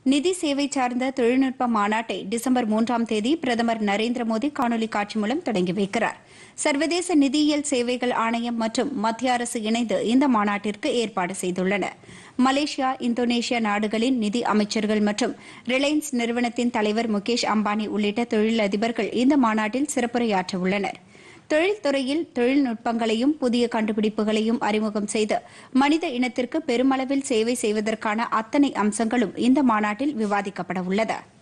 நிதி சேவை சார்ந்த தொழில்நுட்ப மாநாட்டை டிசம்பர் மூன்றாம் தேதி பிரதமர் நரேந்திர மோடி காணொலி காட்சி மூலம் தொடங்கி வைக்கிறார் சர்வதேச நிதியியல் சேவைகள் ஆணையம் மற்றும் மத்திய அரசு இணைந்து இந்த மாநாட்டிற்கு ஏற்பாடு செய்துள்ளன மலேசியா இந்தோனேஷியா நாடுகளின் நிதி அமைச்சர்கள் மற்றும் ரிலையன்ஸ் நிறுவனத்தின் தலைவர் முகேஷ் அம்பானி உள்ளிட்ட தொழிலதிபர்கள் இந்த மாநாட்டில் சிறப்புரையாற்ற உள்ளனா் தொழில்துறையில் தொழில்நுட்பங்களையும் புதிய கண்டுபிடிப்புகளையும் அறிமுகம் செய்து மனித இனத்திற்கு பெருமளவில் சேவை செய்வதற்கான அத்தனை அம்சங்களும் இந்த மாநாட்டில் விவாதிக்கப்பட உள்ளது